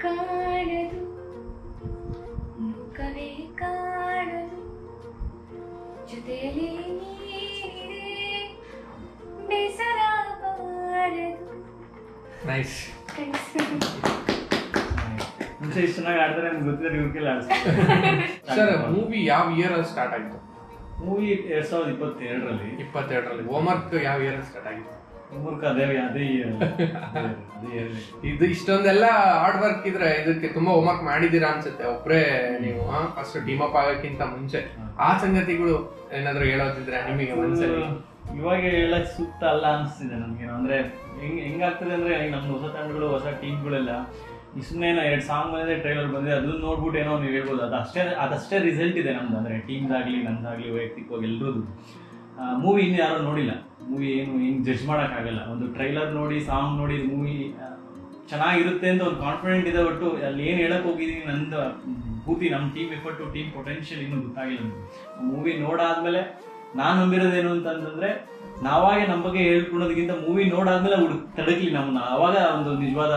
ಕಾಣದು ಮುಖವೇ ಕಾಣದು ಜೊತೆಯಲ್ಲಿ ನೀನಿದೆ ಬೇಸರ ಬಾರದು ನೈಸ್ ಮುಂಚೆ ಇಷ್ಟು ಚೆನ್ನಾಗಿ ಆಡ್ತಾರೆ ಅಂತ ಗೊತ್ತಿದ್ರೆ ಇವ್ರಿಗೆಲ್ಲ ಸರ್ ಮೂವಿ ಯಾವ ಇಯರ್ ಅಲ್ಲಿ ಸ್ಟಾರ್ಟ್ ಆಯ್ತು ಮೂವಿ ಎರಡ್ ಸಾವಿರದ ಇಪ್ಪತ್ತೆರಡರಲ್ಲಿ ಇಪ್ಪತ್ತೆರಡರಲ್ಲಿ ಹೋಮ್ವರ್ಕ್ ಯಾವ ಇಯರ್ ಅಲ್ಲಿ ಸ್ಟಾರ್ಟ್ ಆಗಿತ್ತು ಮೂರ್ಖ ಅದೇ ಅದೇ year ಅಲ್ಲಿ. ಅದೇ year ಅಲ್ಲಿ. ಇದು ಇಷ್ಟೊಂದೆಲ್ಲ ಹಾರ್ಡ್ ವರ್ಕ್ ಇದ್ರೆ ಇದಕ್ಕೆ ತುಂಬಾ ಹೋಮ್ವರ್ಕ್ ಮಾಡಿದೀರಾ ಅನ್ಸುತ್ತೆ ಒಬ್ರೇ ನೀವು ಫಸ್ಟ್ ಟೀಮ್ ಅಪ್ ಆಗೋಕ್ಕಿಂತ ಮುಂಚೆ ಆ ಸಂಗತಿಗಳು ಏನಾದ್ರು ಹೇಳೋದಿದ್ರೆ ನಿಮಗೆ ಒಂದ್ಸಲಿ ಇವಾಗ ಹೇಳಕ್ ಸೂಕ್ತ ಅಲ್ಲ ಅನಿಸ್ತಿದೆ ನಮ್ಗೆ ಅಂದ್ರೆ ಹೆಂಗ್ ಹೆಂಗಾಗ್ತದೆ ಅಂದ್ರೆ ಈಗ ನಮ್ಮ ಹೊಸ ತಂಡಗಳು ಹೊಸ ಟೀಮ್ಗಳೆಲ್ಲ ಈ ಸುಮ್ಮನೆ ಎರಡು ಸಾಂಗ್ ಬಂದಿದೆ ಟ್ರೈಲರ್ ಬಂದಿದೆ ಅದನ್ನ ನೋಡ್ಬಿಟ್ಟು ಏನೋ ನೀವು ಹೇಳ್ಬೋದು ಅದು ಅಷ್ಟೇ ಅದಷ್ಟೇ ರಿಸಲ್ಟ್ ಇದೆ ನಮ್ದು ಅಂದ್ರೆ ಟೀಮ್ದಾಗ್ಲಿ ನಂದಾಗ್ಲಿ ವೈಯಕ್ತಿಕವಾಗಿ ಎಲ್ರದ್ದು ಮೂವಿ ಇನ್ನು ಯಾರು ನೋಡಿಲ್ಲ ಮೂವಿ ಏನು ಏನು ಜಡ್ಜ್ ಮಾಡೋಕ್ಕಾಗಲ್ಲ ಒಂದು ಟ್ರೈಲರ್ ನೋಡಿ ಸಾಂಗ್ ನೋಡಿ ಮೂವಿ ಚೆನ್ನಾಗಿರುತ್ತೆ ಅಂತ ಒಂದು ಕಾನ್ಫಿಡೆಂಟ್ ಇದೆ ಒಟ್ಟು ಅಲ್ಲಿ ಏನು ಹೇಳಕ್ ಹೋಗಿದ್ದೀನಿ ನಂದು ಪೂರ್ತಿ ನಮ್ಮ ಟೀಮ್ ಎಫರ್ಟು ಟೀಮ್ ಪೊಟೆನ್ಷಿಯಲ್ ಇನ್ನೂ ಗೊತ್ತಾಗಿಲ್ಲ ಮೂವಿ ನೋಡಾದ್ಮೇಲೆ ನಾನು ನಂಬಿರೋದೇನು ಅಂತಂದ್ರೆ ನಾವಾಗೆ ನಮ್ಮ ಬಗ್ಗೆ ಹೇಳ್ಕೊಳೋದಕ್ಕಿಂತ ಮೂವಿ ನೋಡಾದ್ಮೇಲೆ ಹುಡುಕ್ ತಡಕ್ಲಿ ನಮ್ಮನ್ನ ಅವಾಗ ಒಂದು ನಿಜವಾದ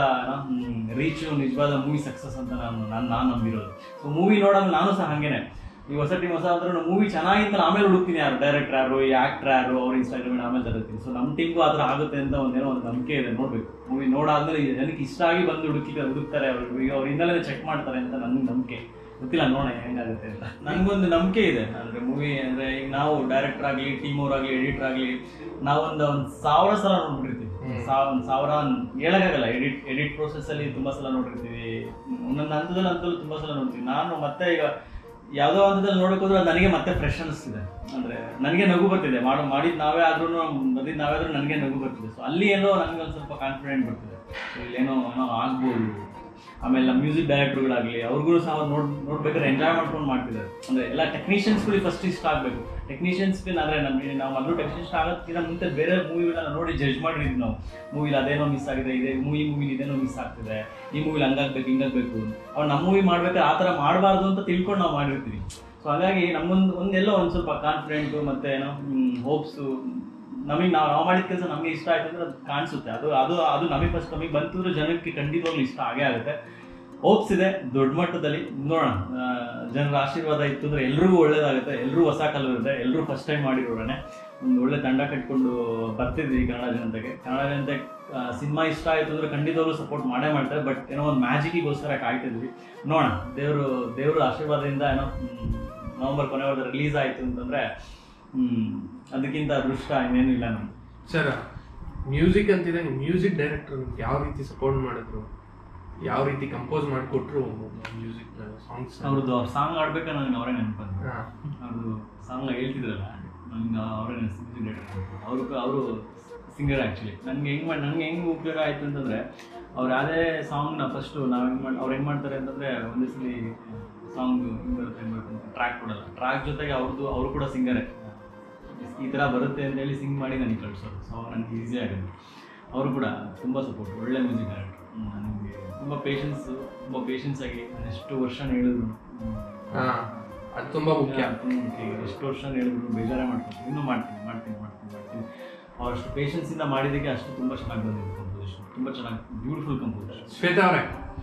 ರೀಚ್ ನಿಜವಾದ ಮೂವಿ ಸಕ್ಸಸ್ ಅಂತ ನಾನು ನಾನು ನಾನು ನಂಬಿರೋದು ಸೊ ಮೂವಿ ನೋಡಾದ್ಮೇಲೆ ನಾನು ಸಹ ಹಂಗೇನೆ ಈ ಹೊಸ ಟೀಮ್ ಹೊಸ ಅಂದ್ರೆ ಮೂವಿ ಚೆನ್ನಾಗಿತ್ತು ಆಮೇಲೆ ಹುಡುಕ್ತೀನಿ ಯಾರು ಡೈರೆಕ್ಟರ್ ಯಾರು ಈ ಆಕ್ಟರ್ ಯಾರು ಅವ್ರ ಇನ್ಸ್ಟಾಗ್ರಾಮ್ ಆಮೇಲೆ ತರ್ತೀನಿ ಸೊ ನಮ್ಮ ಟೀಮ್ಗೂ ಆ ಥರ ಆಗುತ್ತೆ ಅಂತ ಒಂದೇನೋ ಒಂದು ನಂಬಿಕೆ ಇದೆ ನೋಡ್ಬೇಕು ಮೂವಿ ನೋಡಾದ್ಮೇಲೆ ಈ ಜನಕ್ಕೆ ಇಷ್ಟ ಆಗಿ ಬಂದು ಹುಡುಕಿ ಹುಡುಕ್ತಾರೆ ಅವ್ರು ಈಗ ಅವ್ರ ಹಿನ್ನೆಲೆ ಚೆಕ್ ಮಾಡ್ತಾರೆ ಅಂತ ನನ್ಗೆ ನಂಬಿಕೆ ಗೊತ್ತಿಲ್ಲ ನೋಡೋಣ ಹೆಂಗಾಗುತ್ತೆ ಅಂತ ನನ್ಗೊಂದು ನಂಬಿಕೆ ಇದೆ ಅಂದ್ರೆ ಮೂವಿ ಅಂದ್ರೆ ಈಗ ನಾವು ಡೈರೆಕ್ಟರ್ ಆಗ್ಲಿ ಟೀಮ್ ಅವ್ರಾಗ್ಲಿ ಎಡಿಟರ್ ಆಗ್ಲಿ ನಾವೊಂದು ಒಂದ್ ಸಾವಿರ ಸಲ ನೋಡ್ಬಿಟ್ಟಿರ್ತೀವಿ ಸಾವ್ ಒಂದ್ ಸಾವಿರ ಹೇಳಕ್ಕಾಗಲ್ಲ ಎಡಿಟ್ ಎಡಿಟ್ ಪ್ರೋಸೆಸ್ ಅಲ್ಲಿ ತುಂಬಾ ಸಲ ನೋಡಿರ್ತೀವಿ ಒಂದೊಂದು ಹಂತದಲ್ಲಿ ಹಂತದಲ್ಲಿ ತುಂಬಾ ಸಲ ನೋಡ್ತೀವಿ ನಾನು ಮತ್ತೆ ಈಗ ಯಾವ್ದೋ ಹಂತದಲ್ಲಿ ನೋಡಕ್ ಹೋದ್ರೆ ಅದು ನನಗೆ ಮತ್ತೆ ಫ್ರೆಶ್ ಅನಿಸ್ತಿದೆ ಅಂದ್ರೆ ನನಗೆ ನಗು ಬರ್ತಿದೆ ಮಾಡೋ ಮಾಡಿದ್ ನಾವೇ ಆದ್ರೂ ಬಂದಿದ್ ನಾವೇ ಆದ್ರೂ ನನಗೆ ನಗು ಬರ್ತಿದೆ ಸೊ ಅಲ್ಲಿ ಏನೋ ನನಗೆ ಒಂದು ಸ್ವಲ್ಪ ಕಾನ್ಫಿಡೆಂಟ್ ಬರ್ತಿದೆ ಸೊ ಇಲ್ಲೇನೋ ಏನೋ ಆಗ್ಬೋದು ಆಮೇಲೆ ನಮ್ಮ ಮ್ಯೂಸಿಕ್ ಡೈರೆಕ್ಟರ್ಗಳಾಗಲಿ ಅವ್ರಿಗೂ ಸಹ ಅವ್ರು ನೋಡ್ ನೋಡ್ಬೇಕಾದ್ರೆ ಎಂಜಾಯ್ ಮಾಡ್ಕೊಂಡು ಮಾಡ್ತಿದ್ದಾರೆ ಅಂದ್ರೆ ಎಲ್ಲ ಟೆಕ್ನಿಷಿಯನ್ಸ್ಗಳಿಗೆ ಫಸ್ಟ್ ಇಷ್ಟ ಆಗಬೇಕು ಟೆಕ್ನಿಷಿಯನ್ಸ್ಗೆ ಅಂದ್ರೆ ನಮಗೆ ನಾವು ಮೊದಲು ಟೆಕ್ನಿಷಿಯನ್ಸ್ ಆಗೋದಕ್ಕಿಂತ ಮುಂಚೆ ಬೇರೆ ಮೂವಿಗಳನ್ನ ನೋಡಿ ಜಡ್ಜ್ ಮಾಡಿದ್ವಿ ನಾವು ಮೂವಿಲಿ ಅದೇನೋ ಮಿಸ್ ಆಗಿದೆ ಇದೆ ಮೂವಿ ಮೂವಿಲಿ ಇದೇನೋ ಮಿಸ್ ಆಗ್ತಿದೆ ಈ ಮೂವಿಲಿ ಹಂಗಾಗ್ಬೇಕು ಹಿಂಗಾಗ್ಬೇಕು ಅವ್ರು ನಮ್ಮ ಮೂವಿ ಮಾಡ್ಬೇಕಾದ್ರೆ ಆ ಥರ ಮಾಡಬಾರ್ದು ಅಂತ ತಿಳ್ಕೊಂಡು ನಾವು ಮಾಡಿರ್ತೀವಿ ಸೊ ಹಾಗಾಗಿ ನಮ್ಮೊಂದು ಒಂದೆಲ್ಲೋ ಒಂದು ಸ್ವಲ್ಪ ಕಾನ್ಫಿಡೆಂಟು ಮತ್ತೆ ಏನೋ ಹೋಪ್ಸು ನಮಗೆ ನಾವು ನಾವು ಮಾಡಿದ ಕೆಲಸ ನಮಗೆ ಇಷ್ಟ ಆಯ್ತು ಅಂದ್ರೆ ಅದು ಕಾಣಿಸುತ್ತೆ ಅದು ಅದು ಅದು ನಮಗೆ ಫಸ್ಟ್ ನಮಗೆ ಬಂತಂದ್ರೆ ಜನಕ್ಕೆ ಖಂಡಿತವಾಗ್ಲೂ ಇಷ್ಟ ಆಗೇ ಆಗುತ್ತೆ ಹೋಪ್ಸ್ ಇದೆ ದೊಡ್ಡ ಮಟ್ಟದಲ್ಲಿ ನೋಡೋಣ ಆ, ಜನರ ಆಶೀರ್ವಾದ ಇತ್ತು ಅಂದ್ರೆ ಎಲ್ರಿಗೂ ಒಳ್ಳೇದಾಗುತ್ತೆ ಎಲ್ಲರೂ ಹೊಸ ಕಲರ್ ಇರುತ್ತೆ ಎಲ್ಲರೂ ಫಸ್ಟ್ ಟೈಮ್ ಮಾಡಿರೋಣೆ ಒಂದು ಒಳ್ಳೆ ತಂಡ ಕಟ್ಕೊಂಡು ಬರ್ತಿದ್ವಿ ಕನ್ನಡ ಜನತೆಗೆ ಕನ್ನಡ ಜನತೆ ಸಿನಿಮಾ ಇಷ್ಟ ಆಯ್ತು ಅಂದ್ರೆ ಖಂಡಿತವಾಗ್ಲೂ ಸಪೋರ್ಟ್ ಮಾಡೇ ಮಾಡ್ತಾರೆ ಬಟ್ ಏನೋ ಒಂದು ಮ್ಯಾಜಿಕ್ಕಿಗೋಸ್ಕರ ಕಾಯ್ತಿದ್ವಿ ನೋಡೋಣ ದೇವರು ದೇವ್ರ ಆಶೀರ್ವಾದದಿಂದ ಏನೋ ಹ್ಮ್, ನವೆಂಬರ್ ಕೊನೆವರೆಗೆ ರಿಲೀಸ್ ಆಯ್ತು ಅಂತಂದ್ರೆ ಹ್ಮ್ ಅದಕ್ಕಿಂತ ಅದೃಷ್ಟ ಇನ್ನೇನು ಇಲ್ಲ ನಮ್ಗೆ ಸರ್ ಮ್ಯೂಸಿಕ್ ಅಂತಿದೆ ಮ್ಯೂಸಿಕ್ ಡೈರೆಕ್ಟರ್ ಯಾವ ರೀತಿ ಸಪೋರ್ಟ್ ಮಾಡಿದ್ರು ಯಾವ ರೀತಿ ಕಂಪೋಸ್ ಮಾಡಿಕೊಟ್ರು ಮ್ಯೂಸಿಕ್ ಸಾಂಗ್ಸ್ ಅವ್ರದ್ದು ಸಾಂಗ್ ಆಡ್ಬೇಕಾದ್ರೆ ನನಗೆ ಅವರೇ ನೆನಪಂದ್ರು ಅವ್ರದ್ದು ಸಾಂಗ್ ಹೇಳ್ತಿದ್ರಲ್ಲ ನಂಗೆ ಅವರೇ ಅವರು ಅವರು ಸಿಂಗರ್ ಆ್ಯಕ್ಚುಲಿ ನನಗೆ ಹೆಂಗೆ ಮಾಡಿ ನನಗೆ ಹೆಂಗೆ ಉಪಯೋಗ ಆಯಿತು ಅಂತಂದರೆ ಅವ್ರು ಯಾವುದೇ ಸಾಂಗ್ನ ಫಸ್ಟು ನಾವು ಹೆಂಗೆ ಮಾಡಿ ಅವ್ರು ಹೆಂಗೆ ಮಾಡ್ತಾರೆ ಅಂತಂದರೆ ಒಂದೇ ಸಲ ಸಾಂಗ್ ಹಿಂಗೆ ಬರುತ್ತೆ ಹಿಂಗೆ ಬರುತ್ತೆ ಅಂತ ಟ್ರ್ಯಾಕ್ ಕೊಡಲ್ಲ ಟ್ರ್ಯಾಕ್ ಜೊತೆಗೆ ಅವ್ರದ್ದು ಅವರು ಕೂಡ ಸಿಂಗರೇ ಈ ಥರ ಬರುತ್ತೆ ಅಂತ ಹೇಳಿ ಸಿಂಗ್ ಮಾಡಿ ನನಗೆ ಕಳಿಸೋರು ಸೊ ನನಗೆ ಈಸಿ ಆಗುತ್ತೆ ಅವರು ಕೂಡ ತುಂಬ ಸಪೋರ್ಟ್ ಒಳ್ಳೆ ಮ್ಯೂಸಿಕ್ ಡೈರೆಕ್ಟರ್ ನನಗೆ ತುಂಬ ಪೇಷನ್ಸು ತುಂಬ ಪೇಷನ್ಸ್ ಆಗಿ ಎಷ್ಟು ವರ್ಷ ಹೇಳಿದ್ರು ಹಾ ಅದು ತುಂಬಾ ಮುಖ್ಯ ಎಷ್ಟು ವರ್ಷ ಹೇಳಿದ್ರು ಬೇಜಾರೇ ಮಾಡ್ತೀನಿ ಇನ್ನೂ ಮಾಡ್ತೀನಿ ಮಾಡ್ತೀನಿ ಮಾಡ್ತೀನಿ ಮಾಡ್ತೀನಿ ಅವರಷ್ಟು ಪೇಷನ್ಸ್ ಇಂದ ಮಾಡಿದ್ದಕ್ಕೆ ಅಷ್ಟು ತುಂಬ ಚೆನ್ನಾಗಿ ಬಂದಿದೆ ಕಂಪೋಸಿಷನ್ ತುಂಬ ಚೆನ್ನಾಗಿ ಬ್ಯೂಟಿಫುಲ್ ಕಂಪೋಸಿಷನ್ ಶ್ವೇತಾ ಅವರೇ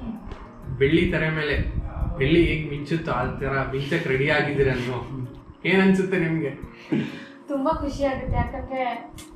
ಬೆಳ್ಳಿ ತೆರೆ ಮೇಲೆ ಬೆಳ್ಳಿ ಹೇಗ್ ಮಿಂಚುತ್ತೋ ಆ ತರ ಮಿಂಚಕ್ ರೆಡಿ ಆಗಿದ್ದೀರ ನೀವು ಏನ್ ಅನ್ಸುತ್ತೆ ನಿಮ್ಗೆ ತುಂಬಾ ಖುಷಿ ಆಗುತ್ತೆ ಯಾಕಂದ್ರೆ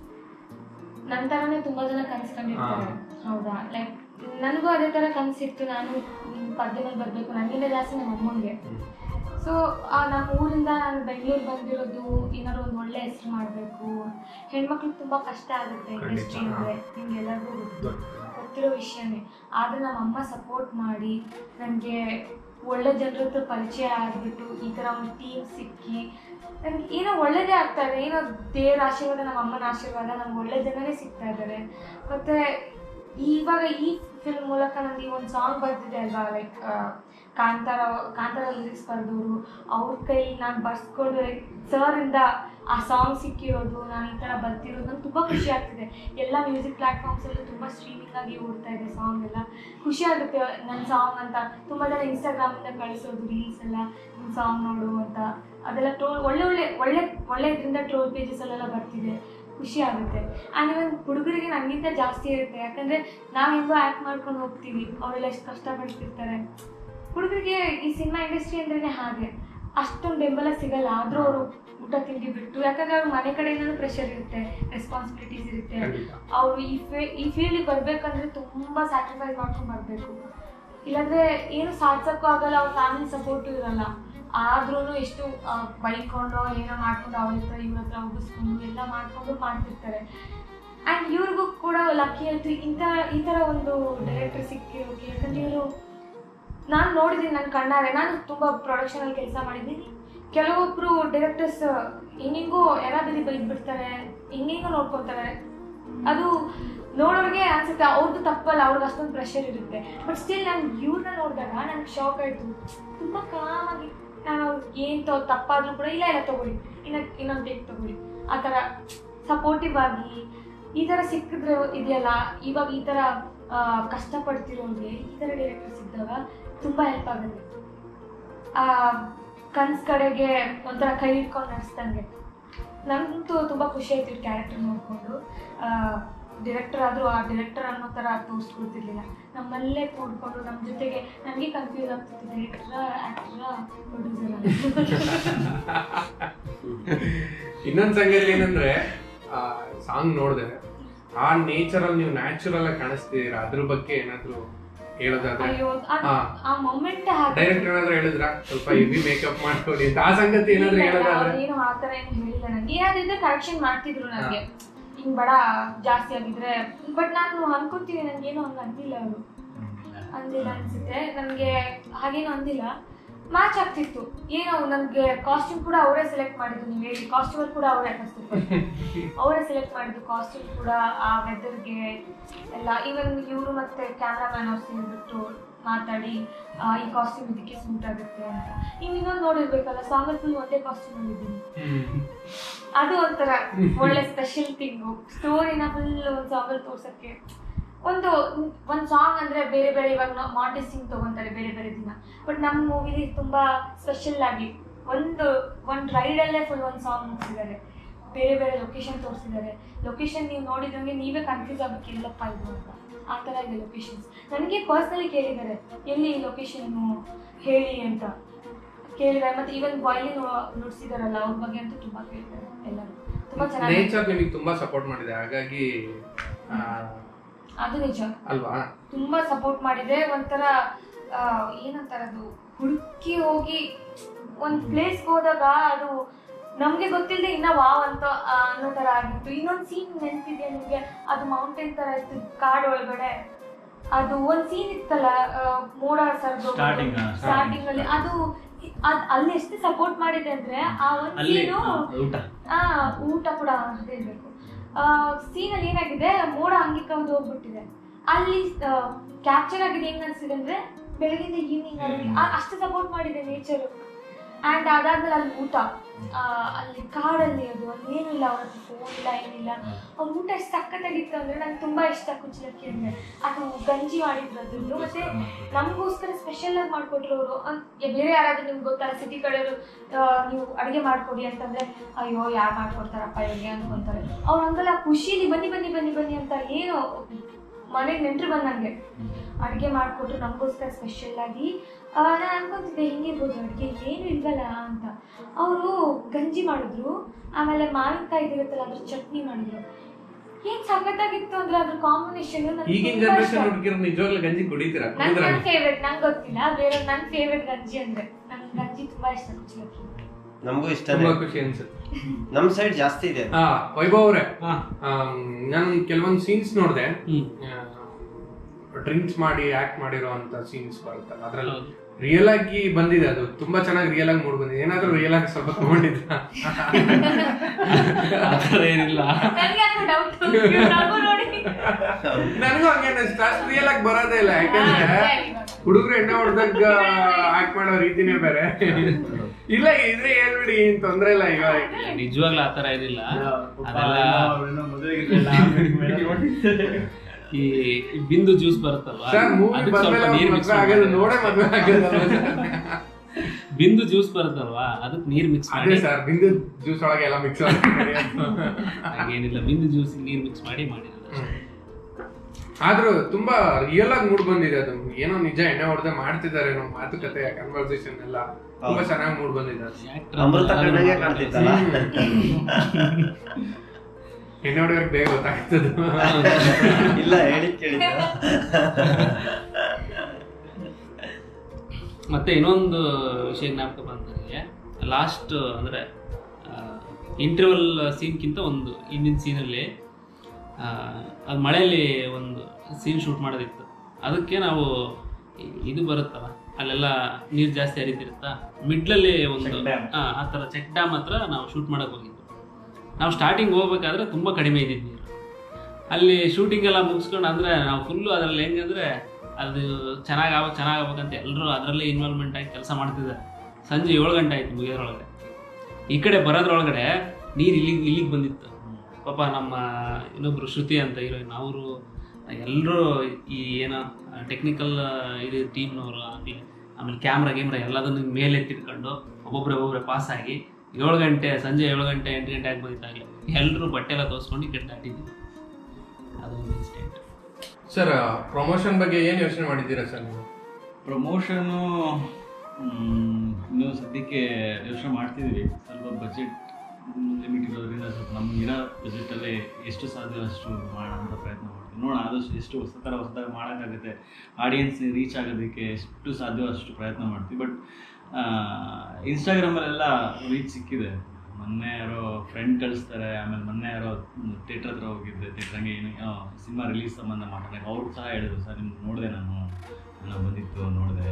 ನನ್ನ ತರನೇ ತುಂಬಾ ಜನ ಕನ್ಸ್ಕೊಂಡಿರ್ತಾರೆ ಹೌದಾ ಲೈಕ್ ನನಗೂ ಅದೇ ತರ ಕನ್ಸಿತ್ತು ನಾನು ಮ್, ಪದ್ಯ ಮೇಲೆ ಬರ್ಬೇಕು ನನಗಿಂತ ಜಾಸ್ತಿ ನಮ್ಮ ಅಮ್ಮಂಗೆ ಸೊ ನಮ್ಮ ಊರಿಂದ ನಾನು ಬೆಂಗಳೂರು ಬಂದಿರೋದು ಏನಾದ್ರು ಒಂದು ಒಳ್ಳೆ ಹೆಸರು ಮಾಡಬೇಕು ಹೆಣ್ಮಕ್ಳಿಗೆ ತುಂಬಾ ಕಷ್ಟ ಆಗುತ್ತೆ ಇಂಡಸ್ಟ್ರಿ ಅಂದರೆ ನಿಮ್ಗೆಲ್ಲರಿಗೂ ಗೊತ್ತು ಗೊತ್ತಿರೋ ವಿಷಯನೇ ಆದರೆ ನಮ್ಮ ಅಮ್ಮ ಸಪೋರ್ಟ್ ಮಾಡಿ ನನಗೆ ಒಳ್ಳೆ ಜನರ ಹತ್ರ ಪರಿಚಯ ಆಗಿಬಿಟ್ಟು ಈ ಥರ ಒಂದು ಟೀಮ್ ಸಿಕ್ಕಿ ನನಗೆ ಏನೋ ಒಳ್ಳೇದೇ ಆಗ್ತಾ ಇದೆ ಏನೋ ದೇವ್ರ ಆಶೀರ್ವಾದ ನಮ್ಮ ಅಮ್ಮನ ಆಶೀರ್ವಾದ ನಮ್ಗೆ ಒಳ್ಳೆ ಜನನೇ ಸಿಗ್ತಾ ಇದ್ದಾರೆ ಮತ್ತು ಇವಾಗ ಈ ಫಿಲ್ಮ್ ಮೂಲಕ ನನಗೆ ಈ ಒಂದು ಸಾಂಗ್ ಬರ್ತಿದೆ ಅಲ್ವಾ ಲೈಕ್ ಕಾಂತಾರ ಕಾಂತಾರ ಲಿರಿಕ್ಸ್ ಬರೆದವರು ಅವ್ರ ಕೈ ನಾನು ಬರ್ಸ್ಕೊಂಡು ಸರಿಂದ ಆ ಸಾಂಗ್ ಸಿಕ್ಕಿರೋದು ನಾನು ಈ ಥರ ಬರ್ತಿರೋದು ನಂಗೆ ತುಂಬ ಖುಷಿ ಆಗ್ತಿದೆ ಎಲ್ಲ ಮ್ಯೂಸಿಕ್ ಪ್ಲ್ಯಾಟ್ಫಾರ್ಮ್ಸಲ್ಲೂ ತುಂಬ ಸ್ಟ್ರೀಮಿಂಗ್ ಆಗಿ ಓಡ್ತಾ ಇದೆ ಸಾಂಗ್ ಎಲ್ಲ ಖುಷಿ ಆಗುತ್ತೆ ನನ್ನ ಸಾಂಗ್ ಅಂತ ತುಂಬ ಜನ ಇನ್ಸ್ಟಾಗ್ರಾಮಿಂದ ಕಳಿಸೋದು ರೀಲ್ಸ್ ಎಲ್ಲ ನಿಮ್ಮ ಸಾಂಗ್ ನೋಡು ಅಂತ ಅದೆಲ್ಲ ಟ್ರೋಲ್ ಒಳ್ಳೆ ಒಳ್ಳೆ ಒಳ್ಳೆ ಒಳ್ಳೆ ಇದರಿಂದ ಟ್ರೋಲ್ ಪೇಜಸಲ್ಲೆಲ್ಲ ಬರ್ತಿದೆ ಖುಷಿ ಆಗುತ್ತೆ ಆ್ಯಂಡ್ ಇವನ್ ಹುಡುಗರಿಗೆ ನನಗಿಂತ ಜಾಸ್ತಿ ಇರುತ್ತೆ ಯಾಕಂದ್ರೆ ನಾವು ಹೆಂಗೋ ಆ್ಯಕ್ಟ್ ಮಾಡ್ಕೊಂಡು ಹೋಗ್ತೀವಿ ಅವರೆಲ್ಲ ಎಷ್ಟು ಕಷ್ಟಪಡ್ತಿರ್ತಾರೆ ಹುಡುಗರಿಗೆ ಈ ಸಿನಿಮಾ ಇಂಡಸ್ಟ್ರಿ ಅಂದ್ರೇನೆ ಹಾಗೆ ಅಷ್ಟೊಂದು ಬೆಂಬಲ ಸಿಗಲ್ಲ ಆದರೂ ಅವರು ಊಟ ತಿಂಡಿ ಬಿಟ್ಟು ಯಾಕಂದ್ರೆ ಅವ್ರ ಮನೆ ಕಡೆಯಿಂದನೂ ಪ್ರೆಷರ್ ಇರುತ್ತೆ ರೆಸ್ಪಾನ್ಸಿಬಿಲಿಟೀಸ್ ಇರುತ್ತೆ ಖಂಡಿತ. ಅವರು ಈ ಫೀ ಈ ಫೀಲ್ಡಿಗೆ ಬರ್ಬೇಕಂದ್ರೆ ತುಂಬಾ ಸ್ಯಾಕ್ರಿಫೈಸ್ ಮಾಡ್ಕೊಂಡು ಬರಬೇಕು ಇಲ್ಲಾಂದ್ರೆ ಏನು ಸಾಧಿಸಕ್ಕೂ ಆಗಲ್ಲ ಅವ್ರ ಫ್ಯಾಮಿಲಿ ಸಪೋರ್ಟು ಇರಲ್ಲ ಆದ್ರೂ ಎಷ್ಟು ಆ, ಬೈಕೊಂಡು ಏನೋ ಮಾಡ್ಕೊಂಡು ಅವ್ರ ಹತ್ರ ಇವ್ರ ಹತ್ರ ಉಗಿಸ್ಕೊಂಡು ಎಲ್ಲ ಮಾಡ್ಕೊಂಡು ಮಾಡ್ತಿರ್ತಾರೆ ಆ್ಯಂಡ್ ಇವ್ರಿಗೂ ಕೂಡ ಲಕ್ಕಿ ಆಯ್ತು ಇಂಥ ಈ ಥರ ಒಂದು ಡೈರೆಕ್ಟರ್ ಸಿಕ್ಕಿರೋಕೆ ಯಾಕಂದ್ರೆ ಇವರು ನಾನು ನೋಡಿದ್ದೀನಿ ನನ್ನ ಕಣ್ಣಾರೆ ನಾನು ತುಂಬ ಪ್ರೊಡಕ್ಷನಲ್ಲಿ ಕೆಲಸ ಮಾಡಿದ್ದೀನಿ ಕೆಲವೊಬ್ರು ಡೈರೆಕ್ಟರ್ಸ್ ಹೆಂಗೆಂಗೋ ಯಾರಾದ್ರೂ ಬೈದ್ಬಿಡ್ತಾರೆ ಹೆಂಗೆಂಗೋ ನೋಡ್ಕೊತಾರೆ ಅದು ನೋಡೋರಿಗೆ ಅನ್ಸುತ್ತೆ ಅವ್ರದ್ದು ತಪ್ಪಲ್ಲ ಅವ್ರಿಗೆ ಅಷ್ಟೊಂದು ಪ್ರೆಷರ್ ಇರುತ್ತೆ ಬಟ್ ಸ್ಟಿಲ್ ನಾನು ಇವ್ರನ್ನ ನೋಡಿದಾಗ ನನಗೆ ಶಾಕ್ ಆಯಿತು ತುಂಬ ಕಾಮಾಗಿ ನಾನು ಏನು ತೊ ತಪ್ಪಾದ್ರೂ ಕೂಡ ಇಲ್ಲ ಇಲ್ಲ ತಗೊಳ್ಳಿ ಇನ್ನ ಇನ್ನೊಂದು ಟೇಕ್ ತಗೊಳ್ಳಿ ಆ ಥರ ಸಪೋರ್ಟಿವ್ ಆಗಿ ಈ ಥರ ಸಿಕ್ಕಿದ್ರೆ ಇದೆಯಲ್ಲ ಇವಾಗ ಈ ಥರ ಆ, ಕಷ್ಟಪಡ್ತಿರೋರಿಗೆ ಈ ಥರ ಡೈರೆಕ್ಟರ್ ಸಿಕ್ಕಿದಾಗ ತುಂಬ ಹೆಲ್ಪ್ ಆಗುತ್ತೆ ಆ ಕನ್ಸ್ ಕಡೆಗೆ ಒಂಥರ ಕೈ ಹಿಡ್ಕೊಂಡು ನಡೆಸ್ದಂಗೆ ನನಗಂತೂ ತುಂಬ ಖುಷಿ ಆಯ್ತು ಈ ಕ್ಯಾರೆಕ್ಟರ್ ನೋಡಿಕೊಂಡು ಡೈರೆಕ್ಟರ್ ಆದರೂ ಆ ಡೈರೆಕ್ಟರ್ ಅನ್ನೋ ಥರ ತೋರಿಸ್ಕೊಡ್ತಿರ್ಲಿಲ್ಲ ನಮ್ಮಲ್ಲೇ ಕೂಡ್ಕೊಂಡು ನಮ್ಮ ಜೊತೆಗೆ ನನಗೆ ಕನ್ಫ್ಯೂಸ್ ಆಗ್ತಿತ್ತು ಡೈರೆಕ್ಟರ ಆ್ಯಕ್ಟರ ಪ್ರೊಡ್ಯೂಸರ ಇನ್ನೊಂದ್ ಸಂಗತಿ ಏನಂದ್ರೆ ಸಾಂಗ್ ನೋಡಿದೆ ಆ ನೇಚರ್ ಅಲ್ಲಿ ನೀವು ನ್ಯಾಚುರಲ್ ಆಗಿ ಕಾಣಿಸ್ತಿದೀರಾ ಅದ್ರ ಬಗ್ಗೆ ಏನಾದ್ರು ಹೇಳೋದಾದ್ರೆ ಅಯ್ಯೋ ಆ- ಹಾ. ಆ ಮೊಮೆಂಟ್ ಹಾಗೆ ಡೈರೆಕ್ಟರ್ ಏನಾದ್ರು ಹೇಳಿದ್ರ ಸ್ವಲ್ಪ ಹೆವಿ ಮೇಕಪ್ ಮಾಡ್ಕೊಡಿ ಅಂತ ಆ ಸಂಗತಿ ಏನಾದ್ರು ಹೇಳೋದಾದ್ರೆ ಏನು ಆ ಥರ ಏನು ಹೇಳಿಲ್ಲ ನನಗೆ ಏನಾದಿದ್ರೆ ಕರೆಕ್ಷನ್ ಮಾಡ್ತಿದ್ರು ನನಗೆ ಹಿಂಗ್ ಬಡ ಜಾಸ್ತಿ ಆಗಿದ್ರೆ ಬಟ್ ನಾನು ಅನ್ಕೊಂತೀನಿ ನನಗೇನು ಹಂಗೆ ಅಂದಿಲ್ಲ ಅವರು ಅಂದಿಲ್ಲ ಅನ್ಸುತ್ತೆ ನನಗೆ ಹಾಗೇನು ಅಂದಿಲ್ಲ ಮ್ಯಾಚ್ ಆಗ್ತಿತ್ತು ಏನೋ ನನಗೆ ಕಾಸ್ಟ್ಯೂಮ್ ಕೂಡ ಅವರೇ ಸೆಲೆಕ್ಟ್ ಮಾಡಿದ್ದು ನೀವು ಹೇಳಿ ಕಾಸ್ಟ್ಯೂಮರ್ ಕೂಡ ಅವರೇ ಫಸ್ಟ್ ಅವರೇ ಸೆಲೆಕ್ಟ್ ಮಾಡಿದ್ದು ಕಾಸ್ಟ್ಯೂಮ್ ಕೂಡ ಆ ವೆದರ್ಗೆ ಎಲ್ಲ ಈವನ್ ಇವರು ಮತ್ತೆ ಕ್ಯಾಮ್ರಾಮ್ಯಾನ್ ಅವ್ರು ಸೇರಿಬಿಟ್ಟು ಮಾತಾಡಿ ಆ, ಈ ಕಾಸ್ಟ್ಯೂಮ್ ಇದಕ್ಕೆ ಸೂಟ್ ಆಗುತ್ತೆ ಅಂತ ನೀವು ಇನ್ನೊಂದು ನೋಡಿರ್ಬೇಕಲ್ಲ ಸಾಂಗಲ್ ಫುಲ್ ಒಂದೇ ಕಾಸ್ಟ್ಯೂಮ್ ಅಲ್ಲಿ ಇದ್ದೀನಿ ಹ್ಮ್. ಅದು ಒಂಥರ ಒಳ್ಳೆ ಸ್ಪೆಷಲ್ ಥಿಂಗು ಸ್ಟೋರಿನ ಫುಲ್ ಒಂದು ಸಾಂಗಲ್ಲಿ ತೋರ್ಸಕ್ಕೆ ಒಂದು ಒಂದು ಸಾಂಗ್ ಅಂದ್ರೆ ಬೇರೆ ಬೇರೆ ಇವಾಗ ಮಾಂಟಿಸಿಂಗ್ ತಗೊಂತಾರೆ ಬೇರೆ ಬೇರೆ ದಿನ ಬಟ್ ನಮ್ಮ ಮೂವಿಲಿ ತುಂಬಾ ಸ್ಪೆಷಲ್ ಆಗಿ ಒಂದು ಒಂದು ರೈಡಲ್ಲೇ ಫುಲ್ ಒಂದು ಸಾಂಗ್ ಮುಗಿಸಿದ್ದಾರೆ ಬೇರೆ ಬೇರೆ ಲೊಕೇಶನ್ ತೋರಿಸಿದ್ದಾರೆ ಲೊಕೇಶನ್ ನೀವು ನೋಡಿದಂಗೆ ನೀವೇ ಕನ್ಫ್ಯೂಸ್ ಆಗಬೇಕು ಎಲ್ಲಪ್ಪ ಇದು ಅಂತ ಆ ಥರ ಇದೆ ಲೊಕೇಶನ್ಸ್ ನನಗೆ ಪರ್ಸ್ನಲಿ ಕೇಳಿದ್ದಾರೆ ಎಲ್ಲಿ ಲೊಕೇಶನ್ನು ಹೇಳಿ ಅಂತ ಕೇಳಿದ್ದಾರೆ ಮತ್ತೆ ಈವನ್ ಬಾಯ್ಲಿ ನುಡಿಸಿದಾರಲ್ಲ ಅವ್ರ ಬಗ್ಗೆ ಅಂತೂ ತುಂಬಾ ಕೇಳಿದ್ದಾರೆ ಎಲ್ಲರೂ ತುಂಬಾ ಚೆನ್ನಾಗಿ ನೇಚರ್ ನಿಮಗೆ ತುಂಬಾ ಸಪೋರ್ಟ್ ಮಾಡಿದೆ ಹಾಗಾಗಿ ಆ, ಅದು ನಿಜ ಅಲ್ವಾ ತುಂಬಾ ಸಪೋರ್ಟ್ ಮಾಡಿದೆ ಒಂಥರ ಆ, ಏನಂತಾರೆ ಅದು ಹುಡುಕಿ ಹೋಗಿ ಒಂದ್ ಪ್ಲೇಸ್ ಹೋದಾಗ ಅದು ನಮ್ಗೆ ಗೊತ್ತಿಲ್ಲದೆ ಇನ್ನ ವಾವ್ ಅಂತ ಆ, ಅನ್ನೋ ತರ ಆಗಿತ್ತು ಇನ್ನೊಂದ್ ಸೀನ್ ನೆನ್ಪಿದ್ಯಾ ನಿಮ್ಗೆ ಅದು ಮೌಂಟೇನ್ ತರ ಇತ್ತು ಕಾಡ್ ಒಳಗಡೆ ಅದು ಒಂದ್ ಸೀನ್ ಇತ್ತಲ್ಲ ಆ, ಮೋಡ ಸರ್ದು Starting, ಆ, ಸ್ಟಾರ್ಟಿಂಗ್ ಅಲ್ಲಿ ಅದು ಅದ್ ಅಲ್ಲಿ ಎಷ್ಟು ಸಪೋರ್ಟ್ ಮಾಡಿದೆ ಅಂದ್ರೆ ಆ ಒಂದ್ ಅಲ್ಲಿ ಸೀನು ಹಾ, ಊಟ ಆ ಊಟ ಕೂಡ ಅಂತ ಹೇಳ್ಬೇಕು ಸೀನಲ್ಲಿ ಏನಾಗಿದೆ ಮೋಡ ಹಂಗೆ ಕವ್ದು ಹೋಗ್ಬಿಟ್ಟಿದೆ ಅಲ್ಲಿ ಕ್ಯಾಪ್ಚರ್ ಆಗಿದೆ ಹೆಂಗ್ ಅನ್ಸಿದೆ ಅಂದ್ರೆ ಬೆಳಗಿಂದ ಈವ್ನಿಂಗ್ ಆಗಿ ಆ- ಅಷ್ಟು ಸಪೋರ್ಟ್ ಮಾಡಿದೆ ನೇಚರ್ ಅಂಡ್ ಅದಾದ್ಮೇಲೆ ಅಲ್ಲಿ ಊಟ ಆ, ಅಲ್ಲಿ ಕಾಡಲ್ಲಿ ಅದು ಅಲ್ಲಿ ಏನೂ ಇಲ್ಲ ಅವ್ರ ಹತ್ರ ಫೋನ್ ಇಲ್ಲ ಏನಿಲ್ಲ ಅವ್ರ ಊಟ ಎಷ್ಟು ಸಖತ್ತಾಗಿತ್ತು ಅಂದ್ರೆ ನಂಗೆ ತುಂಬಾ ಇಷ್ಟ ಕುಚ್ಚಲಕ್ಕಿ ಅಂದ್ರೆ ಅದು ಗಂಜಿ ಮಾಡಿದ್ರು ಅದ್ರದ್ದು ಮತ್ತೆ ನಮಗೋಸ್ಕರ ಸ್ಪೆಷಲ್ ಆಗಿ ಮಾಡ್ಕೊಟ್ರು ಅವರು ಬೇರೆ ಯಾರಾದ್ರೂ ನಿಮ್ಗೆ ಗೊತ್ತಲ್ಲ ಸಿಟಿ ಕಡೆಯವರು ನೀವು ಅಡುಗೆ ಮಾಡ್ಕೊಡಿ ಅಂತಂದ್ರೆ ಅಯ್ಯೋ ಯಾರು ಮಾಡ್ಕೊಡ್ತಾರಪ್ಪ ಇವ್ರಿಗೆ ಅನ್ಕೊಂತಾರೆ ಅವ್ರು ಹಂಗಲ್ಲ ಖುಷಿಲಿ ಬನ್ನಿ ಬನ್ನಿ ಬನ್ನಿ ಬನ್ನಿ ಅಂತ ಏನು ಮನೆಗೆ ನೆಂಟ್ರು ಬಂದಂಗೆ ಅಡುಗೆ ಮಾಡಿಕೊಟ್ರು ನಮಗೋಸ್ಕರ ಸ್ಪೆಷಲ್ ಆಗಿ ನಾನು ಅನ್ಕೊಂತಿದ್ದೆ ಹೆಂಗಿರ್ಬೋದು ಅಡುಗೆ ಏನು ಇಲ್ವಲ್ಲ ಅಂತ ಅವರು ಗಂಜಿ ಮಾಡಿದ್ರು ಆಮೇಲೆ ಮಾವಿನಕಾಯಿ ಇರುತ್ತಲ್ಲ ಅದ್ರ ಚಟ್ನಿ ಮಾಡಿದ್ರು ಏನ್ ಸಖತ್ತಾಗಿತ್ತು ಅಂದ್ರೆ ಅದ್ರ ಕಾಂಬಿನೇಷನ್ ಈಗಿನ ಜನರೇಷನ್ ಹುಡುಗಿರು ನಿಜವಾಗ್ಲೂ ಗಂಜಿ ಕುಡಿತೀರಾ ನನ್ ಕುಡಿದ್ರ ನನ್ ಫೇವ್ರೆಟ್ ನಂಗೆ ಗೊತ್ತಿಲ್ಲ ಬೇರೆ ನನ್ ಫೇವ್ರೆಟ್ ಗಂಜಿ ಅಂದ್ರೆ ನಂಗೆ ಗಂಜಿ ತುಂಬಾ ಇಷ್ಟ ಕುಚ್ಚಲಕ್ಕಿ ನಮಗೂ ಇಷ್ಟ ತುಂಬಾ ಖುಷಿ ಅನ್ಸುತ್ತೆ ನಮ್ ಸೈಡ್ ಜಾಸ್ತಿ ಇದೆ ಆ ವೈಭವ್ ಅವ್ರೆ ಹಾ. ನಾನು ಕೆಲವೊಂದು ಸೀನ್ಸ್ ನೋಡಿದೆ ಹ್ಮ್. ಡ್ರಿಂಕ್ಸ್ ಮಾಡಿ ಆಕ್ಟ್ ಮಾಡಿರೋ ಅಂತ ಸೀನ್ಸ್ ಬರುತ್ತಲ್ಲ ಅದ್ರಲ್ಲಿ ಹೌದು. ರಿಯಲ್ ಆಗಿ ಬಂದಿದೆ ಅದು ತುಂಬಾ ಚೆನ್ನಾಗಿ ರಿಯಲ್ ಆಗಿ ಮೂಡ್ ಬಂದಿದೆ ಏನಾದ್ರೂ ರಿಯಲ್ ಆಗಿ ಸ್ವಲ್ಪ ತಗೊಂಡಿದ್ರ ಆ ಥರ ಏನಿಲ್ಲ ನನಗೆ ಅದು ಡೌಟ್ ನಗು ನೋಡಿ ನನಗೂ ಹಂಗೆ ಅನಿಸ್ತು ಅಷ್ಟು ರಿಯಲ್ ಆಗಿ ಬರೋದೇ ಇಲ್ಲ ಹಾ, ಯಾಕಂದ್ರೆ ಸರಿ, ಇವಾಗ. ಹುಡುಗರು ಎಣ್ಣೆ ಹೊಡೆದಾಗ ಆಕ್ಟ್ ಮಾಡೋ ರೀತಿನೇ ಬೇರೆ ಇಲ್ಲ ಇದ್ರೆ ಹೇಳ್ಬಿಡಿ ಏನ್ ತೊಂದ್ರೆ ಇಲ್ಲ ಈಗ ನಿಜವಾಗ್ಲೂ ಆತರ ಏನಿಲ್ಲ ಅದೆಲ್ಲ ಈ ಈ ಬಿಂದು ಜ್ಯೂಸ್ ಬರುತ್ತಲ್ವಾ ಸರ್ ಮೂವಿ ಅದಕ್ಕೆ ಸ್ವಲ್ಪ ಬಂದ್ಮೇಲೆ ನೀರ್ ಅವ್ರು ಮಿಕ್ಸ್ ಮದ್ವೆ ಆಗೋದು ನೋಡೇ ಮದ್ವೆ ಆಗೋದು ಬಿಂದು ಜ್ಯೂಸ್ ಬರುತ್ತಲ್ವಾ ಅದಕ್ಕೆ ನೀರ್ ಮಿಕ್ಸ್ ಅದೇ ಮಾಡಿ ಸರ್ ಬಿಂದು ಜ್ಯೂಸ್ ಒಳಗೆ ಎಲ್ಲ ಮಿಕ್ಸ್ ಹಾಗೇನಿಲ್ಲ ಬಿಂದು ಜ್ಯೂಸ್ ನೀರ್ ಮಿಕ್ಸ್ ಮಾಡಿ ಮಾಡಿರೋದು ಅಷ್ಟೇ. ಆದ್ರೂ ತುಂಬಾ ರಿಯಲ್ ಆಗಿ ಮೂಡ್ ಬಂದಿದೆ ಅದು ಏನೋ ನಿಜ ಎಣ್ಣೆ ಹೊಡೆದ ಮಾಡ್ತಿದ್ದಾರೆ ಏನೋ ಮಾತುಕತೆ ಕನ್ವರ್ಸೇಷನ್ ಎಲ್ಲ ತುಂಬಾ ಚೆನ್ನಾಗಿ ಮೂಡ್ ಬಂದಿದೆ ಅದು. Actor ಅಮೃತ ಅಂದ್ರೆ ಕಣ್ಣಗೆ ಯಾರು ಕಾಣ್ತಿತ್ತಲ್ಲ ಎಣ್ಣೆ ಹೊಡೆಯೋಕೆ ಬೇಗ ಗೊತ್ತಾಗ್ತದೆ ಇಲ್ಲ ಹೇಳಿ ಕೇಳಿದ್ದ ಮತ್ತೆ ಇನ್ನೊಂದು ವಿಷಯ ಜ್ಞಾಪಕ ಬಂದ ನನಗೆ ಲಾಸ್ಟ್ ಅಂದರೆ ಇಂಟರ್ವಲ್ ಸೀನ್ಗಿಂತ ಒಂದು ಹಿಂದಿನ ಸೀನಲ್ಲಿ ಅದು ಮಳೆಯಲ್ಲಿ ಒಂದು ಸೀನ್ ಶೂಟ್ ಮಾಡೋದಿತ್ತು ಅದಕ್ಕೆ ನಾವು ಇ- ಇದು ಬರುತ್ತಲ್ಲ ಅಲ್ಲೆಲ್ಲ ನೀರು ಜಾಸ್ತಿ ಹರಿತಿರುತ್ತಾ ಮಿಡ್ಲಲ್ಲಿ ಒಂದು Check dam. ಆ ಆ ಥರ ಚೆಕ್ ಡ್ಯಾಮ್ ಹತ್ರ ನಾವು ಶೂಟ್ ಮಾಡೋಕೆ ಹೋಗಿದ್ದು ನಾವು ಸ್ಟಾರ್ಟಿಂಗ್ ಹೋಗ್ಬೇಕಾದ್ರೆ ತುಂಬ ಕಡಿಮೆ ಇದ್ದಿದ್ದು ನೀರು ಅಲ್ಲಿ ಶೂಟಿಂಗ್ ಎಲ್ಲ ಮುಗಿಸ್ಕೊಂಡು ಅಂದರೆ ನಾವು ಫುಲ್ಲು ಅದರಲ್ಲಿ ಹೆಂಗಂದ್ರೆ ಅದು ಚೆನ್ನಾಗಿ ಆಗ್ಬೇಕು ಚೆನ್ನಾಗಿ ಆಗ್ಬೇಕಂತ ಎಲ್ಲರೂ ಅದರಲ್ಲೇ ಇನ್ವಾಲ್ವ್ಮೆಂಟ್ ಆಗಿ ಕೆಲಸ ಮಾಡ್ತಿದ್ದಾರೆ ಸಂಜೆ ಏಳು ಗಂಟೆ ಆಯ್ತು ಮುಗಿಯೋದ್ರೊಳಗಡೆ ಈ ಕಡೆ ಬರೋದ್ರೊಳಗಡೆ ನೀರು ಇಲ್ಲಿಗೆ ಇಲ್ಲಿಗೆ ಬಂದಿತ್ತು ಪಾಪ ನಮ್ಮ ಇನ್ನೊಬ್ರು ಶ್ರುತಿ ಅಂತ ಹೀರೋಯಿನ್ ಅವರು ಎಲ್ಲರೂ ಈ ಏನೋ ಟೆಕ್ನಿಕಲ್ ಇದು ಟೀಮ್ನವರು ಆಗಲಿ ಆಮೇಲೆ ಕ್ಯಾಮ್ರಾ ಗೀಮ್ರಾ ಎಲ್ಲದನ್ನು ಮೇಲೆ ಎತ್ತಿಟ್ಕೊಂಡು ಒಬ್ಬೊಬ್ಬರೇ ಒಬ್ಬೊಬ್ಬರೇ ಪಾಸ್ ಆಗಿ ಏಳು ಗಂಟೆ ಸಂಜೆ ಏಳು ಗಂಟೆ ಎಂಟು ಗಂಟೆ ಆಗಿ ಬಂದಿದ್ದಾಗಲಿ ಎಲ್ಲರೂ ಬಟ್ಟೆ ಎಲ್ಲ ತೋರಿಸ್ಕೊಂಡು ಈ ಕಡೆ ದಾಟಿದ್ದೀವಿ ಅದೊಂದು ಇನ್ಸಿಡೆಂಟ್ ಸರ್ ಪ್ರಮೋಷನ್ ಬಗ್ಗೆ ಏನ್ ಯೋಚನೆ ಮಾಡಿದ್ದೀರಾ ಸರ್ ನೀವು ಪ್ರಮೋಷನು ಇನ್ನು ಸದ್ಯಕ್ಕೆ ಯೋಚನೆ ಮಾಡ್ತಿದ್ದೀವಿ ಸ್ವಲ್ಪ ಬಜೆಟ್ ಲಿಮಿಟ್ ಇರೋದ್ರಿಂದ ಸ್ವಲ್ಪ ನಮಗಿರೋ ಬಜೆಟಲ್ಲೇ ಎಷ್ಟು ಸಾಧ್ಯ ಅಷ್ಟು ಮಾಡೋಣ ಅಂತ ಪ್ರಯತ್ನ ಮಾಡ್ತೀವಿ ನೋಡೋಣ ಆದಷ್ಟು ಎಷ್ಟು ಹೊಸ ಥರ ಹೊಸದಾಗಿ ಮಾಡೋಕ್ಕಾಗುತ್ತೆ ಆಡಿಯನ್ಸ್ ರೀಚ್ ಆಗೋದಕ್ಕೆ ಎಷ್ಟು ಸಾಧ್ಯವೋ ಅಷ್ಟು ಪ್ರಯತ್ನ ಮಾಡ್ತೀವಿ ಬಟ್ ಇನ್ಸ್ಟಾಗ್ರಾಮಲ್ಲೆಲ್ಲ ರೀಚ್ ಸಿಕ್ಕಿದೆ ಮೊನ್ನೆ ಯಾರೋ ಫ್ರೆಂಡ್ ಕಳಿಸ್ತಾರೆ ಆಮೇಲೆ ಮೊನ್ನೆ ಯಾರೋ ಥಿಯೇಟ್ರ್ ಹತ್ರ ಹೋಗಿದ್ದೆ ಥಿಯೇಟ್ರ್ ಹಂಗೆ ಏನು ಸಿನಿಮಾ ರಿಲೀಸ್ ಸಂಬಂಧ ಮಾತಾಡೋಕೆ ಅವ್ರು ಸಹ ಹೇಳಿದ್ರು ಸರ್ ನಿಮ್ಗೆ ನೋಡಿದೆ ನಾನು ನಾನು ಬಂದಿತ್ತು ನೋಡಿದೆ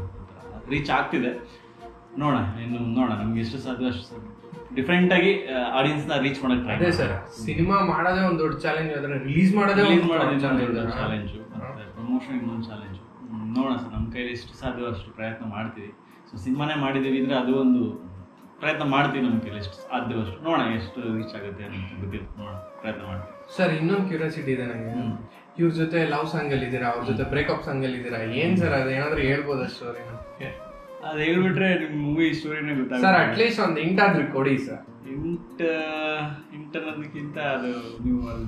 ರೀಚ್ ಆಗ್ತಿದೆ ನೋಡೋಣ ಇನ್ನು ನೋಡೋಣ ನಮ್ಗೆ ಎಷ್ಟು ಸಾಧ್ಯ ಅಷ್ಟು ಡಿಫ್ರೆಂಟಾಗಿ ಆಡಿಯನ್ಸ್ನ ರೀಚ್ ಮಾಡೋಕೆ ಟ್ರೈ ಅದೇ ಸರ್ ಸಿನಿಮಾ ಮಾಡೋದೇ ಒಂದು ದೊಡ್ಡ ಚಾಲೆಂಜ್ ಅದನ್ನ ರಿಲೀಸ್ ಮಾಡೋದೇ ರಿಲೀಸ್ ಒಂದು ಮಾಡೋದು ಚಾಲೆಂಜ್ ಇನ್ನೊಂದು ಚಾಲೆಂಜು ಮತ್ತು ಪ್ರಮೋಷನ್ ಇನ್ನೊಂದು ಚಾಲೆಂಜು ನೋಡೋಣ ಸರ್ ನಮ್ಮ ಕೈಲಿ ಎಷ್ಟು ಸಾಧ್ಯವೋ ಅಷ್ಟು ಪ್ರಯತ್ನ ಮಾಡ್ತೀವಿ ಸೊ ಸಿನಿಮಾನೇ ಮಾಡಿದ್ದೀವಿ ಅಂದರೆ ಅದು ಒಂದು ಪ್ರಯತ್ನ ಮಾಡ್ತೀವಿ ನಮ್ಮ ಕೈಲಿ ಎಷ್ಟು ಸಾಧ್ಯವೋ ಅಷ್ಟು ನೋಡೋಣ ಎಷ್ಟು ರೀಚ್ ಆಗುತ್ತೆ ಅಂತ ಗೊತ್ತಿಲ್ಲ ನೋಡೋಣ ಪ್ರಯತ್ನ ಮಾಡ್ತೀವಿ ಸರ್ ಇನ್ನೊಂದು ಕ್ಯೂರಿಯಾಸಿಟಿ ಇದೆ ನನಗೆ ಇವ್ರ ಜೊತೆ ಲವ್ ಸಾಂಗ್ ಅಲ್ಲಿ ಇದ್ದೀರಾ ಅವ್ರ ಜೊತೆ ಬ್ರೇಕಪ್ ಸಾಂಗ್ ಅಲ್ಲಿ ಇದ್ದೀರಾ ಏನ್ ಸರ್ ಅದು ಏನಾದ್ರೂ ಹೇಳ್ಬೋದ ಸ್ಟೋರಿ ಅದು ಹೇಳ್ಬಿಟ್ರೆ ನಿಮ್ಮ ಮೂವಿ ಸ್ಟೋರಿನೇ ಸರ್ ಗೊತ್ತಾಗುತ್ತೆ ಅಟ್ಲೀಸ್ಟ್ ಒಂದು ಇಂಟ್ ಆದ್ರೂ ಕೊಡಿ ಸರ್ ಇಂಟ್ ಇಂಟ್ ಅನ್ನೋದಕ್ಕಿಂತ ಅದು ನೀವು ಅದು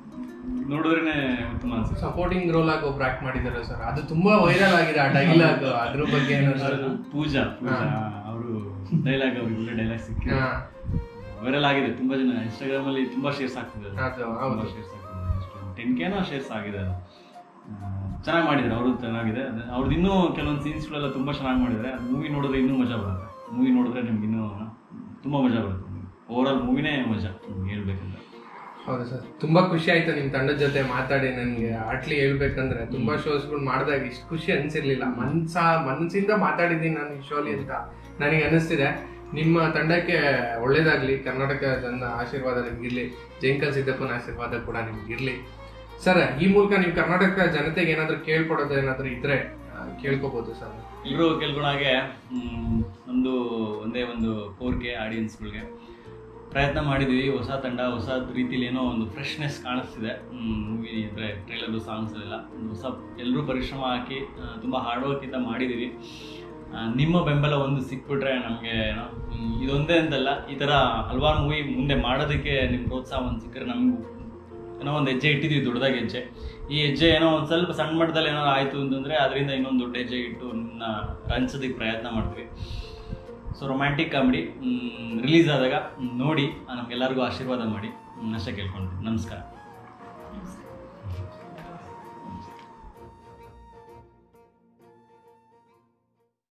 ನೋಡಿದ್ರೇನೆ ಉತ್ತಮ ಅನ್ಸುತ್ತೆ ಸಪೋರ್ಟಿಂಗ್ ರೋಲ್ ಆಗಿ ಒಬ್ರು ಆಕ್ಟ್ ಮಾಡಿದ್ದಾರೆ ಸರ್ ಅದು ತುಂಬಾ ವೈರಲ್ ಆಗಿದೆ ಆ ಡೈಲಾಗ್ ಅದ್ರ ಬಗ್ಗೆ ಏನಾದ್ರು ಅದು ಪೂಜಾ ಪೂಜಾ ಅವರು ಡೈಲಾಗ್ ಅವ್ರಿಗೆ ಒಳ್ಳೆ ಡೈಲಾಗ್ ಸಿಕ್ಕಿದೆ ಹಾ. ವೈರಲ್ ಆಗಿದೆ ತುಂಬಾ ಜನ ಇನ್ಸ್ಟಾಗ್ರಾಮ್ ಅಲ್ಲಿ ತುಂಬಾ ಶೇರ್ಸ್ ಆಗ್ತಿದೆ ಅದು. ಅದು, ತುಂಬಾ ಹೌದು. ಶೇರ್ಸ್ ಆಗ್ತಿದೆ ಟೆನ್ ಕೆನೋ ಶೇರ್ಸ್ ಆಗಿದೆ ಅದು ಚೆನ್ನಾಗಿ ಮಾಡಿದ್ದಾರೆ ಅವರು ಚೆನ್ನಾಗಿದೆ ಅದು- ಅವ್ರದ್ದು ಇನ್ನೂ ಕೆಲವೊಂದು ಸೀನ್ಸ್ಗಳೆಲ್ಲ ತುಂಬಾ ಚೆನ್ನಾಗಿ ಮಾಡಿದ್ದಾರೆ ಅದು ಮೂವಿ ನೋಡಿದ್ರೆ ಇನ್ನೂ ಮಜಾ ಬರುತ್ತೆ ಮೂವಿ ನೋಡಿದ್ರೆ ನಿಮ್ಗೆ ಇನ್ನೂ ತುಂಬಾ ಮಜಾ ಬರುತ್ತೆ ಓವರ್ ಆಲ್ ಮೂವಿನೇ ಮಜಾ ನಿಮ್ಗೆ ಹೇಳ್ಬೇಕಂದ್ರೆ ಹೌದು ಸರ್ ತುಂಬಾ ಖುಷಿ ಆಯ್ತು ನಿಮ್ ತಂಡದ ಜೊತೆ ಮಾತಾಡಿ ನನ್ಗೆ ಆಟ್ಲಿ ಹೇಳ್ಬೇಕಂದ್ರೆ ತುಂಬಾ ಶೋಸ್ಗಳು ಮಾಡಿದಾಗ ಇಷ್ಟು ಖುಷಿ ಅನ್ಸಿರ್ಲಿಲ್ಲ ಮನ್ಸ ಮನ್ಸಿಂದ ಮಾತಾಡಿದ್ದೀನಿ ನಾನು ಈ ಶೋಲಿ ಅಂತ ನನಗೆ ಅನಿಸ್ತಿದೆ ನಿಮ್ಮ ತಂಡಕ್ಕೆ ಒಳ್ಳೇದಾಗ್ಲಿ ಕರ್ನಾಟಕ ಜನ ಆಶೀರ್ವಾದ ನಿಮ್ಗಿರ್ಲಿ ಜೈಂಕಲ್ ಸಿದ್ದಪ್ಪನ ಆಶೀರ್ವಾದ ಕೂಡ ನಿಮ್ಗಿರ್ಲಿ ಸರ್ ಈ ಮೂಲಕ ನೀವು ಕರ್ನಾಟಕ ಜನತೆಗೆ ಏನಾದ್ರು ಕೇಳ್ಕೊಡೋದು ಏನಾದ್ರು ಇದ್ರೆ ಆ, ಕೇಳ್ಕೊಬೋದು ಸರ್ ಎಲ್ಲರೂ ಕೇಳ್ಕೊಂಡಾಗೆ ನಮ್ಮದು ಒಂದೇ ಒಂದು ಫೋರ್ ಕೆ ಆಡಿಯನ್ಸ್ಗಳಿಗೆ ಪ್ರಯತ್ನ ಮಾಡಿದ್ವಿ ಹೊಸ ತಂಡ ಹೊಸ ರೀತಿಲಿ ಏನೋ ಒಂದು ಫ್ರೆಶ್ನೆಸ್ ಕಾಣಿಸ್ತಿದೆ ಮೂವಿ ಅಂದರೆ ಟ್ರೈಲರು ಸಾಂಗ್ಸ್ ಎಲ್ಲ ಒಂದು ಹೊಸ ಎಲ್ಲರೂ ಪರಿಶ್ರಮ ಹಾಕಿ ತುಂಬ ಹಾರ್ಡ್ ವರ್ಕಿಂದ ಮಾಡಿದ್ದೀವಿ ಆ, ನಿಮ್ಮ ಬೆಂಬಲ ಒಂದು ಸಿಕ್ಬಿಟ್ರೆ ನಮಗೆ ಏನೋ ಹ್ಮ್, ಇದೊಂದೇ ಅಂತಲ್ಲ ಈ ಥರ ಹಲವಾರು ಮೂವಿ ಮುಂದೆ ಮಾಡೋದಕ್ಕೆ ನಿಮ್ಮ ಪ್ರೋತ್ಸಾಹ ಒಂದು ಸಿಕ್ಕರೆ ನಮಗೂ ಏನೋ ಒಂದು ಹೆಜ್ಜೆ ಇಟ್ಟಿದ್ವಿ ದೊಡ್ಡದಾಗಿ ಹೆಜ್ಜೆ ಈ ಹೆಜ್ಜೆ ಏನೋ ಒಂದು ಸ್ವಲ್ಪ ಸಣ್ಣ ಮಟ್ಟದಲ್ಲಿ ಏನೋ ಆಯಿತು ಅಂತಂದರೆ ಅದರಿಂದ ಇನ್ನೊಂದು ದೊಡ್ಡ ಹೆಜ್ಜೆ ಇಟ್ಟು ನಿಮ್ಮನ್ನ ರಂಚೋದಕ್ಕೆ ಪ್ರಯತ್ನ ಮಾಡ್ತೀವಿ ಸೊ ರೊಮ್ಯಾಂಟಿಕ್ ಕಾಮಿಡಿ ರಿಲೀಸ್ ಆದಾಗ ಮ್, ನೋಡಿ ನಮಗೆಲ್ಲರಿಗೂ ಆಶೀರ್ವಾದ ಮಾಡಿ ಮ್, ಅಷ್ಟೇ ಕೇಳ್ಕೊಂಡ್ವಿ ನಮಸ್ಕಾರ ನಮಸ್ಕಾರ